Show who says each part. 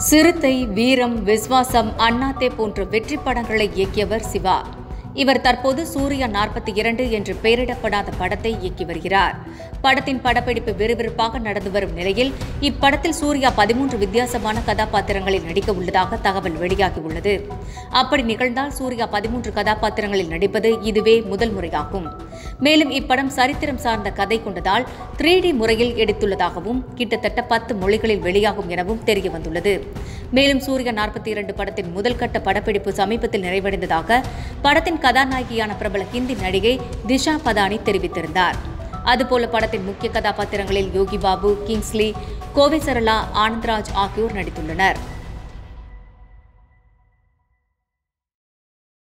Speaker 1: சிறுத்தை வீரம் விஸ்வாசம் அண்ணாத்தே போன்ற வெற்றி படங்களை இயக்கியவர் சிவா இவர் தற்போது சூர்யா நாற்பத்தி இரண்டு என்று பெயரிடப்படாத படத்தை இயக்கி வருகிறார் படத்தின் படப்பிடிப்பு விறுவிறுப்பாக நடந்து வரும் நிலையில் இப்படத்தில் சூர்யா பதிமூன்று வித்தியாசமான கதாபாத்திரங்களில் நடிக்க உள்ளதாக தகவல் வெளியாகியுள்ளது அப்படி நிகழ்ந்தால் சூர்யா பதிமூன்று கதாபாத்திரங்களில் நடிப்பது இதுவே முதல் முறையாகும் மேலும் இப்படம் சரித்திரம் சார்ந்த கதை கொண்டதால் த்ரீ டி முறையில் எடுத்துள்ளதாகவும் கிட்டத்தட்ட பத்து மொழிகளில் வெளியாகும் எனவும் தெரிய வந்துள்ளது மேலும் சூர்யா நாற்பத்தி இரண்டு படத்தின் முதல் கட்ட படப்பிடிப்பு சமீபத்தில் நிறைவடைந்ததாக படத்தின் கதாநாயகியான பிரபல ஹிந்தி நடிகை திஷா பதானி தெரிவித்திருந்தார் அதுபோல படத்தின் முக்கிய கதாபாத்திரங்களில் யோகி பாபு கிங்ஸ்லி கோவை சரளா ஆனந்த்ராஜ் ஆகியோர் நடித்துள்ளனர்